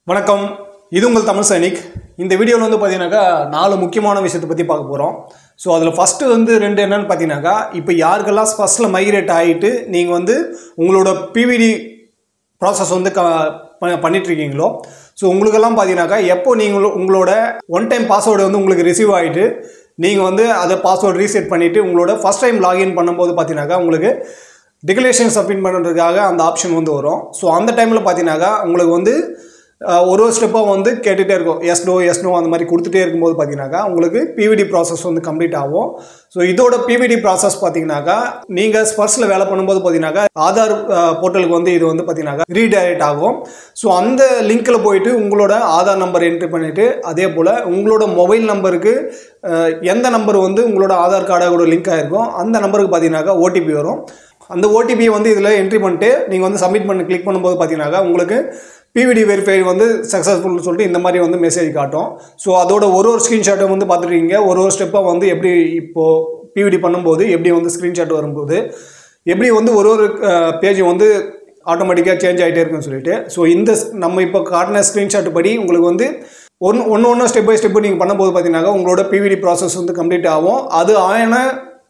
வணக்கம் இது உங்கள் தமிழ் சைனிக் இந்த வீடியோவில் வந்து பார்த்தீங்கன்னாக்கா நாலு முக்கியமான விஷயத்தை பற்றி பார்க்க போகிறோம் ஸோ அதில் ஃபஸ்ட்டு வந்து ரெண்டு என்னன்னு பார்த்தீங்கன்னாக்கா இப்போ யாருக்கெல்லாம் ஃபஸ்ட்டில் மைக்ரேட் ஆகிட்டு நீங்கள் வந்து உங்களோட பிவிடி ப்ராசஸ் வந்து க ப- பண்ணிட்டு இருக்கீங்களோ ஸோ உங்களுக்கெல்லாம் பார்த்தீங்கன்னாக்கா எப்போ நீங்கள் உங்களோட ஒன் டைம் பாஸ்வேர்டு வந்து உங்களுக்கு ரிசீவ் ஆகிட்டு நீங்கள் வந்து அதை பாஸ்வேர்டு ரீசெட் பண்ணிவிட்டு உங்களோட ஃபஸ்ட் டைம் லாகின் பண்ணும்போது பார்த்தீங்கன்னாக்கா உங்களுக்கு டிக்ளரேஷன் சப்மிட் பண்ணுறதுக்காக அந்த ஆப்ஷன் வந்து வரும் ஸோ அந்த டைமில் பார்த்தீங்கன்னாக்கா உங்களுக்கு வந்து அஹ், ஒரு ஒரு ஸ்டெப்பாக வந்து கேட்டுகிட்டே இருக்கும் எஸ் நோ எஸ் நோ அந்த மாதிரி கொடுத்துட்டே இருக்கும்போது பார்த்தீங்கன்னாக்கா உங்களுக்கு பிவிடி ப்ராசஸ் வந்து கம்ப்ளீட் ஆகும் ஸோ இதோட பிவிடி ப்ராசஸ் பார்த்தீங்கன்னாக்கா நீங்கள் ஸ்பர்ஸில் வேலை பண்ணும்போது பார்த்தீங்கன்னாக்கா ஆதார் போர்ட்டலுக்கு வந்து இது வந்து பார்த்தீங்கன்னாக்கா ரீடைரக்ட் ஆகும் ஸோ அந்த லிங்க்கில் போயிட்டு உங்களோட ஆதார் நம்பர் என்ட்ரி பண்ணிவிட்டு அதே போல் உங்களோட மொபைல் நம்பருக்கு அஹ், எந்த நம்பர் வந்து உங்களோட ஆதார் கார்டோட லிங்க் ஆகிருக்கும் அந்த நம்பருக்கு பார்த்தீங்கன்னாக்கா ஓடிபி வரும் அந்த ஓடிபியை வந்து இதில் என்ட்ரி பண்ணிட்டு நீங்கள் வந்து சப்மிட் பண்ணி கிளிக் பண்ணும்போது பார்த்தீங்கன்னாக்கா உங்களுக்கு பிவிடி வெரிஃபை வந்து சக்ஸஸ்ஃபுல்னு சொல்லிட்டு இந்த மாதிரி வந்து மெசேஜ் காட்டும் ஸோ அதோட ஒரு ஒரு ஸ்க்ரீன்ஷாட்டை வந்து பார்த்துருக்கீங்க ஒரு ஒரு ஸ்டெப்பாக வந்து எப்படி இப்போது பிவிடி பண்ணும்போது எப்படி வந்து ஸ்க்ரீன்ஷாட் வரும்போது எப்படி வந்து ஒரு ஒரு பேஜ் வந்து ஆட்டோமேட்டிக்காக சேஞ்ச் ஆகிட்டே இருக்குன்னு சொல்லிட்டு ஸோ இந்த ஸ்- நம்ம இப்போ காட்டின ஸ்க்ரீன்ஷாட் படி உங்களுக்கு வந்து ஒன்று ஒன்று ஒன்று ஸ்டெப் பை ஸ்டெப் நீங்கள் பண்ணும்போது பார்த்தீங்கன்னாக்கா உங்களோட பிவிடி ப்ராசஸ் வந்து கம்ப்ளீட் ஆகும் அது ஆன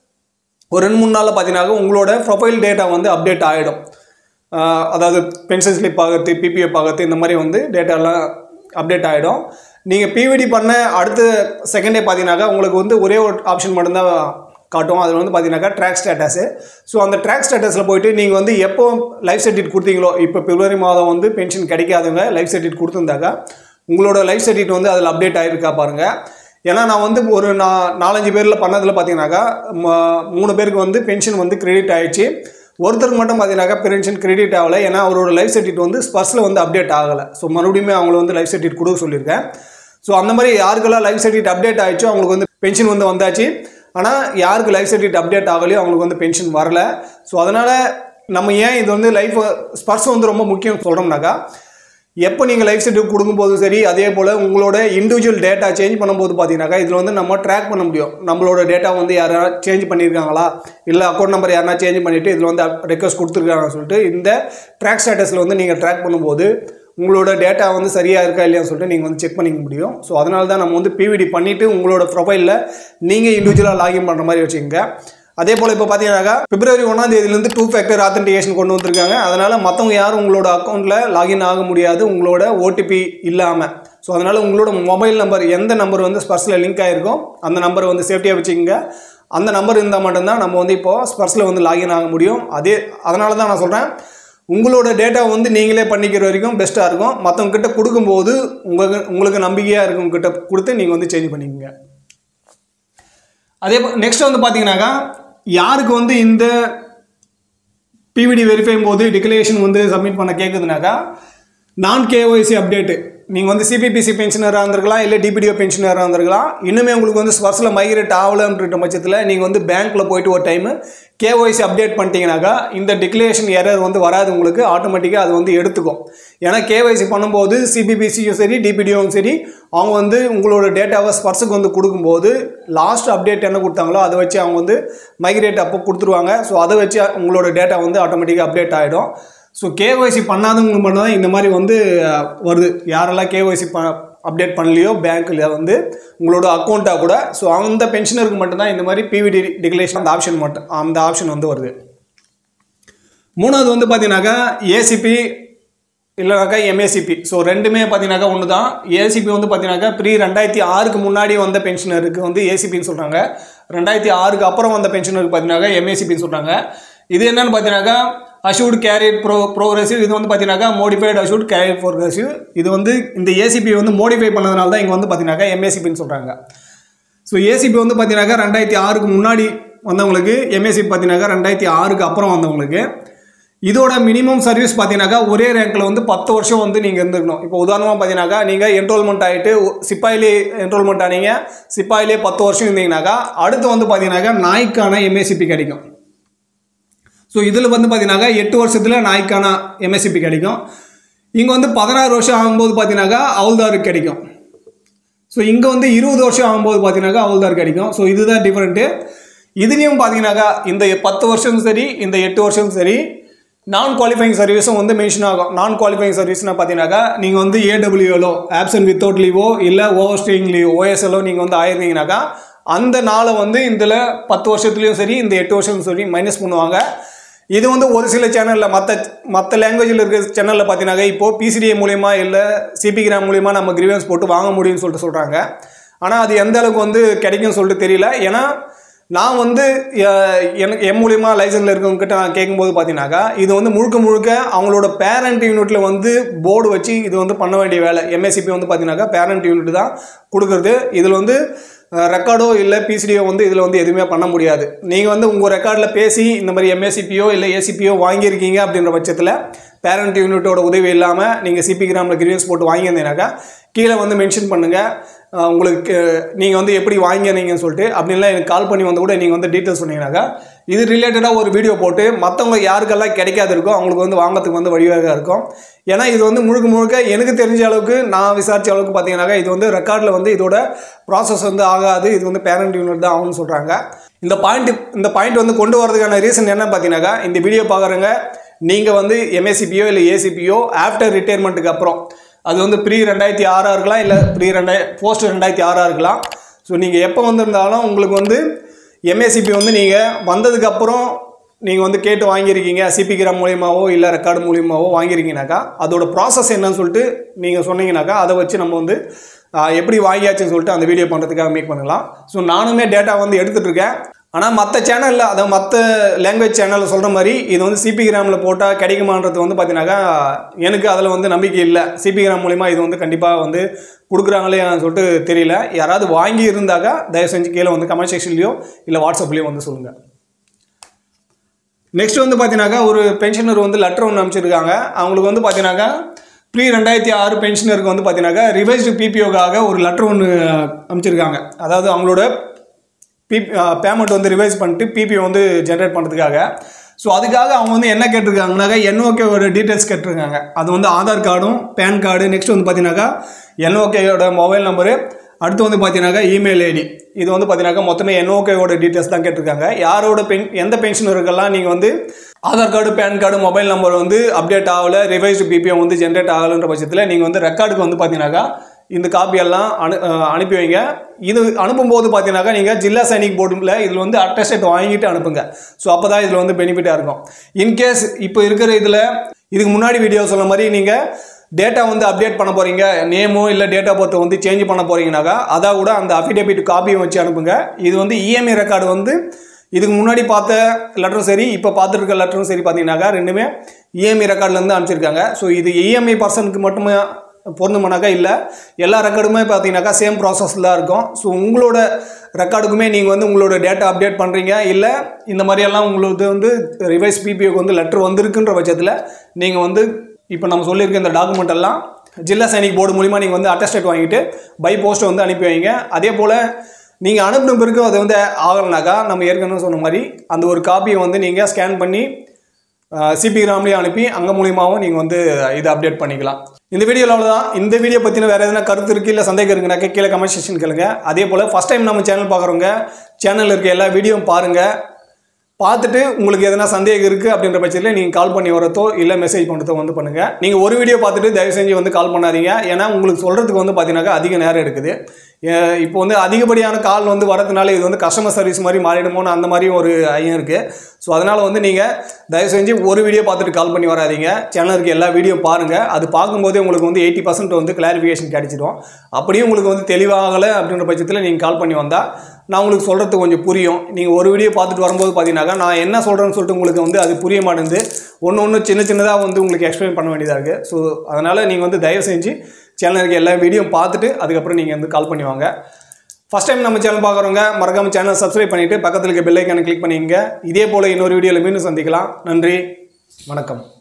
ஒரு ரெண்டு மூணு நாளில் பார்த்தீங்கன்னா உங்களோட ப்ரொஃபைல் டேட்டா வந்து அப்டேட் ஆகிடும் அதாவது பென்ஷன் ஸ்லிப் ஆகிறது பிபிஎஃப் ஆகிறது இந்த மாதிரி வந்து டேட்டாலாம் அப்டேட் ஆகிடும் நீங்கள் பிவிடி பண்ண அடுத்த செகண்டே பார்த்தீங்கன்னாக்கா உங்களுக்கு வந்து ஒரே ஒரு ஆப்ஷன் மட்டும்தான் காட்டும் அதில் வந்து பார்த்தீங்கன்னாக்கா ட்ராக் ஸ்டேட்டஸு ஸோ அந்த ட்ராக் ஸ்டேட்டஸில் போயிட்டு நீங்கள் வந்து எப்போ லைஃப் சர்டிஃபிகேட் கொடுத்தீங்களோ இப்போ பிப்ரவரி மாதம் வந்து பென்ஷன் கிடைக்காதவங்க லைஃப் சர்டிஃபிகேட் கொடுத்துருந்தாக்கா உங்களோட லைஃப் சர்டிஃபிகேட் வந்து அதில் அப்டேட் ஆகிருக்கா பாருங்கள் ஏன்னா நான் வந்து ஒரு நா நாலஞ்சு பேரில் பண்ணதில் பார்த்தீங்கன்னாக்கா ம- மூணு பேருக்கு வந்து பென்ஷன் வந்து கிரெடிட் ஆயிடுச்சு ஒருத்தருக்கு மட்டும் பார்த்தீங்கன்னாக்கா பென்ஷன் கிரெடிட் ஆகலை ஏன்னா அவரோட லைஃப் சர்டிஃபிகேட் வந்து ஸ்பர்ஸில் வந்து அப்டேட் ஆகலை ஸோ மறுபடியும் அவங்கள வந்து லைஃப் சர்டிஃபிகேட் கொடுக்க சொல்லியிருக்கேன் ஸோ அந்த மாதிரி யாருக்கெல்லாம் லைஃப் சர்டிஃபிகேட் அப்டேட் ஆயிடுச்சோ அவங்களுக்கு வந்து பென்ஷன் வந்து வந்தாச்சு ஆனால் யாருக்கு லைஃப் சர்டிஃபிகேட் அப்டேட் ஆகலையோ அவங்களுக்கு வந்து பென்ஷன் வரல ஸோ அதனால் நம்ம ஏன் இது வந்து லைஃப் ஸ்பர்ஸ் வந்து ரொம்ப முக்கியம் சொல்கிறோம்னாக்கா எப்போ நீங்கள் லைஃப் சர்டிஃபிகேட் கொடுக்கும்போதும் சரி அதே போல் உங்களோட இண்டிவிஜுவல் டேட்டா சேஞ்ச் பண்ணும்போது பார்த்தீங்கன்னாக்கா இதில் வந்து நம்ம ட்ராக் பண்ண முடியும் நம்மளோட டேட்டா வந்து யாரா சேஞ்ச் பண்ணியிருக்காங்களா இல்லை அக்கௌண்ட் நம்பர் யாரா சேஞ்ச் பண்ணிவிட்டு இதில் வந்து ரெக்வஸ்ட் கொடுத்துருக்காங்கன்னு சொல்லிட்டு இந்த ட்ராக் ஸ்டேட்டஸில் வந்து நீங்கள் ட்ராக் பண்ணும்போது உங்களோட டேட்டா வந்து சரியாக இருக்கா இல்லையான்னு சொல்லிட்டு நீங்கள் வந்து செக் பண்ணிக்க முடியும் ஸோ அதனால தான் நம்ம வந்து பிவிடி பண்ணிவிட்டு உங்களோட ப்ரொஃபைலில் நீங்கள் இண்டிவிஜுவலாக லாகின் பண்ணுற மாதிரி வச்சுக்கோங்க அதே போல் இப்போ பார்த்தீங்கன்னாக்கா பிப்ரவரி ஒன்றாம் தேதியிலேருந்து டூ ஃபேக்டர் ஆத்தென்டிகேஷன் கொண்டு வந்திருக்காங்க அதனால் மற்றவங்க யாரும் உங்களோட அக்கௌண்ட்டில் லாகின் ஆக முடியாது உங்களோட ஓடிபி இல்லாமல் ஸோ அதனால் உங்களோட மொபைல் நம்பர் எந்த நம்பர் வந்து ஸ்பர்ஸில் லிங்க் ஆகிருக்கோ அந்த நம்பரை வந்து சேஃப்டியாக வச்சுக்கோங்க அந்த நம்பர் இருந்தால் மட்டும்தான் நம்ம வந்து இப்போ ஸ்பர்ஸில் வந்து லாகின் ஆக முடியும் அதே அதனால தான் நான் சொல்கிறேன் உங்களோட டேட்டா வந்து நீங்களே பண்ணிக்கிற வரைக்கும் பெஸ்ட்டாக இருக்கும் மற்றவங்க கிட்ட கொடுக்கும்போது உங்களுக்கு உங்களுக்கு நம்பிக்கையாக இருக்கும் கிட்ட கொடுத்து நீங்கள் வந்து சேஞ்ச் பண்ணிக்கோங்க அதே நெக்ஸ்ட் வந்து பார்த்தீங்கன்னாக்கா யாருக்கு வந்து இந்த பிவிடி வெரிஃபையும் போது டிக்ளரேஷன் வந்து சப்மிட் பண்ண கேட்குதுனாக்கா நான் கேஒய்சி அப்டேட்டு நீங்கள் வந்து சிபிபிசி பென்ஷனராக இருந்திருக்கலாம் இல்லை டிபிடிஓ பென்ஷனராக இருந்திருக்கலாம் இன்னுமே உங்களுக்கு வந்து ஸ்பர்ஸில் மைக்ரேட் ஆகலன்ற பட்சத்தில் நீங்கள் வந்து பேங்க்கில் போயிட்டு ஒரு டைமு கேஒய்சி அப்டேட் பண்ணிட்டீங்கனாக்கா இந்த டிக்ளரேஷன் எரர் வந்து வராது உங்களுக்கு ஆட்டோமேட்டிக்காக அது வந்து எடுத்துக்கும் ஏன்னா கேஒய்சி பண்ணும்போது சிபிபிசியும் சரி டிபிடிஓவும் சரி அவங்க வந்து உங்களோட டேட்டாவை ஸ்பர்ஸுக்கு வந்து கொடுக்கும்போது லாஸ்ட் அப்டேட் என்ன கொடுத்தாங்களோ அதை வச்சு அவங்க வந்து மைக்ரேட் அப்போ கொடுத்துருவாங்க ஸோ அதை வச்சு உங்களோட டேட்டா வந்து ஆட்டோமேட்டிக்காக அப்டேட் ஆகிடும் ஸோ கேஒய்சி பண்ணாதவங்களுக்கு மட்டும் தான் இந்த மாதிரி வந்து அஹ், வருது யாரெல்லாம் கேஒய்சி ப அப்டேட் பண்ணலையோ பேங்க்கில் வந்து உங்களோட அக்கௌண்ட்டாக கூட ஸோ அந்த பென்ஷனருக்கு மட்டும்தான் இந்த மாதிரி பிவிடி டிக்ளரேஷன் அந்த ஆப்ஷன் மட்டும் அந்த ஆப்ஷன் வந்து வருது மூணாவது வந்து பார்த்தீங்கன்னாக்கா ஏசிபி இல்லைனாக்கா எம்ஏசிபி ஸோ ரெண்டுமே பார்த்தீங்கன்னாக்கா ஒன்று தான் ஏசிபி வந்து பார்த்தீங்கன்னாக்கா ப்ரீ ரெண்டாயிரத்தி ஆறுக்கு முன்னாடி வந்த பென்ஷனருக்கு வந்து ஏசிபின்னு சொல்கிறாங்க ரெண்டாயிரத்தி ஆறுக்கு அப்புறம் வந்த பென்ஷனருக்கு பார்த்தீங்கன்னாக்கா எம்ஏசிபின்னு சொல்கிறாங்க இது என்னன்னு பார்த்தீங்கன்னாக்கா அஷூர்ட் கேரியர் ப்ரோ ப்ரோக்ரெசிவ் இது வந்து பார்த்தீங்கன்னாக்கா மோடிஃபைடு அஷூர்ட் கேரியர் ப்ரோக்ரெசிவ் இது வந்து இந்த ஏசிபி வந்து மோடிஃபை பண்ணதுனால தான் இங்கே வந்து பார்த்தீங்கன்னாக்கா எம்ஏசிபின்னு சொல்கிறாங்க ஸோ ஏசிபி வந்து பார்த்தீங்கன்னாக்கா ரெண்டாயிரத்தி ஆறுக்கு முன்னாடி வந்தவங்களுக்கு எம்ஏசி பார்த்தீங்கன்னாக்கா ரெண்டாயிரத்தி ஆறுக்கு அப்புறம் வந்தவங்களுக்கு இதோட மினிமம் சர்வீஸ் பார்த்தீங்கன்னாக்கா ஒரே ரேங்க்கில் வந்து பத்து வருஷம் வந்து நீங்கள் இருந்துக்கணும் இப்போ உதாரணமாக பார்த்தீங்கன்னாக்கா நீங்கள் என்ரோல்மெண்ட் ஆகிட்டு சிப்பாயிலே என்ரோல்மெண்ட் ஆனீங்க சிப்பாயிலே பத்து வருஷம் இருந்தீங்கன்னாக்கா அடுத்து வந்து பார்த்தீங்கன்னாக்கா நாய்க்கான எம்ஏசிபி கிடைக்கும் ஸோ இதில் வந்து பார்த்தீங்கன்னாக்கா எட்டு வருஷத்தில் நாய்க்கான எம்எஸ்சிபி கிடைக்கும் இங்கே வந்து பதினாறு வருஷம் ஆகும்போது பார்த்தீங்கன்னாக்கா அவுல்தாருக்கு கிடைக்கும் ஸோ இங்கே வந்து இருபது வருஷம் ஆகும்போது பார்த்தீங்கன்னாக்கா அவுல்தார் கிடைக்கும் ஸோ இதுதான் டிஃப்ரெண்ட்டு இதுலேயும் பார்த்தீங்கன்னாக்கா இந்த பத்து வருஷம் சரி இந்த எட்டு வருஷம் சரி நான் குவாலிஃபைங் சர்வீஸும் வந்து மென்ஷன் ஆகும் நான் குவாலிஃபைங் சர்வீஸ்னா பார்த்தீங்கன்னாக்கா நீங்கள் வந்து ஏடபிள்யூஎலோ ஆப்சன்ட் வித்தவுட் லீவோ இல்லை ஓவர் ஸ்டேயிங் லீவ் ஓஎஸ்எலோ நீங்கள் வந்து ஆயிருந்தீங்கனாக்கா அந்த நாளை வந்து இதில் பத்து வருஷத்துலேயும் சரி இந்த எட்டு வருஷத்துலையும் சரி மைனஸ் பண்ணுவாங்க இது வந்து ஒரு சில சேனலில் மற்ற மற்ற லாங்குவேஜில் இருக்கிற சேனலில் பார்த்தீங்கன்னாக்கா இப்போது பிசிடிஏ மூலியமா இல்லை சிபி கிராம் மூலியமா நம்ம கிரிவன்ஸ் போட்டு வாங்க முடியும்னு சொல்லிட்டு சொல்கிறாங்க ஆனால் அது எந்த அளவுக்கு வந்து கிடைக்கும்னு சொல்லிட்டு தெரியல ஏன்னா நான் வந்து அஹ், எனக்கு என் மூலியமா லைசன்ஸில் இருக்கவங்க கிட்ட நான் கேட்கும்போது பார்த்தீங்கன்னாக்கா இது வந்து முழுக்க முழுக்க அவங்களோட பேரண்ட் யூனிட்டில் வந்து போர்டு வச்சு இது வந்து பண்ண வேண்டிய வேலை எம்எஸ்சிபி வந்து பார்த்தீங்கன்னாக்கா பேரண்ட் யூனிட் தான் கொடுக்குறது இதில் வந்து ரெக்கார்டோ இல்லை பிசிடியோ வந்து இதில் வந்து எதுவுமே பண்ண முடியாது நீங்கள் வந்து உங்கள் ரெக்கார்டில் பேசி இந்த மாதிரி எம்எஸ்சிபியோ இல்லை ஏசிபியோ வாங்கியிருக்கீங்க அப்படின்ற பட்சத்தில் பேரண்ட் யூனிட்டோட உதவி இல்லாமல் நீங்கள் சிபி கிராமில் கிரியன்ஸ் போட்டு வாங்கியிருந்தீங்கன்னாக்கா கீழே வந்து மென்ஷன் பண்ணுங்கள் அஹ் உங்களுக்கு நீங்கள் வந்து எப்படி வாங்கினீங்கன்னு சொல்லிட்டு அப்படின்லாம் எனக்கு கால் பண்ணி வந்து கூட நீங்கள் வந்து டீட்டெயில்ஸ் சொன்னீங்கன்னாக்கா இது ரிலேட்டடாக ஒரு வீடியோ போட்டு மற்றவங்க யாருக்கெல்லாம் கிடைக்காது இருக்கோ அவங்களுக்கு வந்து வாங்குறதுக்கு வந்து வழிவகையாக இருக்கும் ஏன்னா இது வந்து முழுக்க முழுக்க எனக்கு தெரிஞ்ச அளவுக்கு நான் விசாரிச்ச அளவுக்கு பார்த்தீங்கன்னாக்கா இது வந்து ரெக்கார்டில் வந்து இதோட ப்ராசஸ் வந்து ஆகாது இது வந்து பேரண்ட் யூனிட் தான் ஆகும்னு சொல்கிறாங்க இந்த பாயிண்ட் இந்த பாயிண்ட் வந்து கொண்டு வரதுக்கான ரீசன் என்ன பார்த்தீங்கன்னாக்கா இந்த வீடியோ பார்க்குறவங்க நீங்கள் வந்து எம்ஏசிபியோ இல்லை ஏசிபியோ ஆஃப்டர் ரிட்டையர்மெண்ட்டுக்கு அப்புறம் அது வந்து ப்ரீ ரெண்டாயிரத்தி ஆறாக இருக்கலாம் இல்லை ப்ரீ ரெண்டாய் போஸ்ட் ரெண்டாயிரத்தி ஆறாக இருக்கலாம் ஸோ நீங்கள் எப்போ வந்திருந்தாலும் உங்களுக்கு வந்து எம்ஏசிபி வந்து நீங்கள் வந்ததுக்கப்புறம் நீங்கள் வந்து கேட்டு வாங்கியிருக்கீங்க சிபி கிராம் மூலியமாவோ இல்லை ரெக்கார்டு மூலியமாவோ வாங்கியிருக்கீங்கனாக்கா அதோட ப்ராசஸ் என்னன்னு சொல்லிட்டு நீங்கள் சொன்னீங்கனாக்கா அதை வச்சு நம்ம வந்து ஆஹ், எப்படி வாங்கியாச்சுன்னு சொல்லிட்டு அந்த வீடியோ பண்ணுறதுக்காக மேக் பண்ணலாம் ஸோ நானுமே டேட்டா வந்து எடுத்துகிட்டு இருக்கேன் ஆனால் மற்ற சேனலில் அதை மற்ற லாங்குவேஜ் சேனலில் சொல்கிற மாதிரி இது வந்து சிபி கிராமில் போட்டால் கிடைக்குமான்றது வந்து பார்த்தீங்கன்னாக்கா எனக்கு அதில் வந்து நம்பிக்கை இல்லை சிபி கிராம் மூலிமா இது வந்து கண்டிப்பாக வந்து கொடுக்குறாங்களே சொல்லிட்டு தெரியல யாராவது வாங்கி இருந்தாக்கா தயவு செஞ்சு கீழே வந்து கமெண்ட் செக்ஷன்லையோ இல்லை வாட்ஸ்அப்லேயோ வந்து சொல்லுங்கள் நெக்ஸ்ட் வந்து பார்த்தீங்கன்னாக்கா ஒரு பென்ஷனர் வந்து லெட்டர் ஒன்று அனுப்பிச்சிருக்காங்க அவங்களுக்கு வந்து பார்த்தீங்கன்னாக்கா ப்ரீ ரெண்டாயிரத்தி ஆறு பென்ஷனருக்கு வந்து பார்த்தீங்கன்னாக்கா ரிவைஸ்டு பிபிஓக்காக ஒரு லெட்டர் ஒன்று அனுப்பிச்சிருக்காங்க அதாவது அவங்களோட பி பேமெண்ட் வந்து ரிவைஸ் பண்ணிட்டு பிபிஓ வந்து ஜென்ரேட் பண்ணுறதுக்காக ஸோ அதுக்காக அவங்க வந்து என்ன கேட்டிருக்காங்கனாக்கா என்ஓகேவோட டீட்டெயில்ஸ் கேட்டிருக்காங்க அது வந்து ஆதார் கார்டும் பேன் கார்டு நெக்ஸ்ட் வந்து பார்த்தீங்கன்னாக்கா என்ஓகேயோட மொபைல் நம்பரு அடுத்து வந்து பார்த்தீங்கன்னாக்கா இமெயில் ஐடி இது வந்து பார்த்தீங்கன்னாக்கா மொத்தமே என்ஓகேவோட டீட்டெயில்ஸ் தான் கேட்டிருக்காங்க யாரோட பென் எந்த பென்ஷனருக்கெல்லாம் நீங்கள் வந்து Aadhaar card PAN card mobile number வந்து அப்டேட் ஆகலை ரிவைஸ்டு பிபிஓ வந்து ஜென்ரேட் ஆகலைன்ற பட்சத்தில் நீங்கள் வந்து ரெக்கார்டுக்கு வந்து பார்த்தீங்கன்னாக்கா இந்த காப்பியெல்லாம் அனு அஹ் அனுப்பி வைங்க இது அனுப்பும்போது பார்த்தீங்கன்னாக்கா நீங்கள் ஜில்லா சைனிக் போர்டுல இதில் வந்து அட்டஸ்டேட் வாங்கிட்டு அனுப்புங்க ஸோ அப்போ தான் இதில் வந்து பெனிஃபிட்டாக இருக்கும் இன்கேஸ் இப்போ இருக்கிற இதில் இதுக்கு முன்னாடி வீடியோ சொன்ன மாதிரி நீங்கள் டேட்டா வந்து அப்டேட் பண்ண போகிறீங்க நேமோ இல்லை டேட்டா பர்த்தை வந்து சேஞ்ச் பண்ண போகிறீங்கனாக்கா அதை கூட அந்த அஃபிடேவிட் காப்பியும் வச்சு அனுப்புங்க இது வந்து இஎம்ஐ ரெக்கார்டு வந்து இதுக்கு முன்னாடி பார்த்த லெட்டரும் சரி இப்போ பார்த்துட்டு இருக்க லெட்டரும் சரி பார்த்தீங்கன்னாக்கா ரெண்டுமே இஎம்ஐ ரெக்கார்ட்லேருந்து அனுப்பிச்சிருக்காங்க ஸோ இது இஎம்ஐ பர்சனுக்கு மட்டுமே பொருந்துமானாக்கா இல்லை எல்லா ரெக்கார்டுமே பார்த்தீங்கன்னாக்கா சேம் ப்ராசஸில் தான் இருக்கும் ஸோ உங்களோட ரெக்கார்டுக்குமே நீங்கள் வந்து உங்களோட டேட்டா அப்டேட் பண்ணுறீங்க இல்லை இந்த மாதிரியெல்லாம் உங்களுக்கு வந்து ரிவைஸ் பிபிஓக்கு வந்து லெட்டர் வந்திருக்குன்ற பட்சத்தில் நீங்கள் வந்து இப்போ நம்ம சொல்லியிருக்க இந்த டாக்குமெண்ட் எல்லாம் ஜில்லா சைனிக் போர்டு மூலிமா நீங்கள் வந்து அட்டஸ்டேட் வாங்கிட்டு பை போஸ்ட்டை வந்து அனுப்பி வைங்க அதே போல் நீங்கள் அனுப்பின பிறகு அது வந்து ஆகலைனாக்கா நம்ம ஏற்கனவே சொன்ன மாதிரி அந்த ஒரு காப்பியை வந்து நீங்கள் ஸ்கேன் பண்ணி சிபி கிராம்லேயும் அனுப்பி அங்கே மூலியமாகவும் நீங்கள் வந்து இதை அப்டேட் பண்ணிக்கலாம் இந்த வீடியோவில் அவ்வளோதான் இந்த வீடியோ பற்றின வேறு எதனா கருத்து இருக்குது இல்லை சந்தேகம் இருக்குனாக்கா கீழே கமெண்ட் செக்ஷன் கேளுங்க அதே போல் ஃபஸ்ட் டைம் நம்ம சேனல் பார்க்குறவங்க சேனலில் இருக்க எல்லா வீடியோவும் பாருங்கள் பார்த்துட்டு உங்களுக்கு எதனா சந்தேகம் இருக்குது அப்படின்ற பட்சத்தில் நீங்கள் கால் பண்ணி வரதோ இல்லை மெசேஜ் பண்ணுறதோ வந்து பண்ணுங்கள் நீங்கள் ஒரு வீடியோ பார்த்துட்டு தயவு செஞ்சு வந்து கால் பண்ணாதீங்க ஏன்னா உங்களுக்கு சொல்கிறதுக்கு வந்து பார்த்தீங்கன்னாக்கா அதிக நேரம் எடுக்குது ஏ- இப்போ வந்து அதிகப்படியான கால் வந்து வரதுனால இது வந்து கஸ்டமர் சர்வீஸ் மாதிரி மாறிடுமோன்னு அந்த மாதிரியும் ஒரு ஐயம் இருக்குது ஸோ அதனால் வந்து நீங்கள் தயவு செஞ்சு ஒரு வீடியோ பார்த்துட்டு கால் பண்ணி வராதீங்க சேனலுக்கு எல்லா வீடியோ பாருங்கள் அது பார்க்கும்போதே உங்களுக்கு வந்து எயிட்டி பர்சன்ட் வந்து கிளாரிஃபிகேஷன் கிடைச்சிடும் அப்படியும் உங்களுக்கு வந்து தெளிவாகலை அப்படின்ற பட்சத்தில் நீங்கள் கால் பண்ணி வந்தால் நான் உங்களுக்கு சொல்கிறது கொஞ்சம் புரியும் நீங்கள் ஒரு வீடியோ பார்த்துட்டு வரும்போது பார்த்தீங்கன்னாக்கா நான் என்ன சொல்கிறேன்னு சொல்லிட்டு உங்களுக்கு வந்து அது புரிய மாட்டேங்குது ஒன்று ஒன்று சின்ன சின்னதாக வந்து உங்களுக்கு எக்ஸ்பிளைன் பண்ண வேண்டியதாக இருக்குது ஸோ அதனால் நீங்கள் வந்து தயவு செஞ்சு சேனலுக்கு எல்லா வீடியோ பார்த்துட்டு அதுக்கப்புறம் நீங்கள் வந்து கால் பண்ணி வாங்க ஃபஸ்ட் டைம் நம்ம சேனல் பார்க்குறவங்க மறக்காம சேனல் சப்ஸ்கிரைப் பண்ணிவிட்டு பக்கத்தில் இருக்க பெல் ஐக்கானை கிளிக் பண்ணிக்கங்க இதே போல் இன்னொரு வீடியோவில் மீண்டும் சந்திக்கலாம் நன்றி வணக்கம்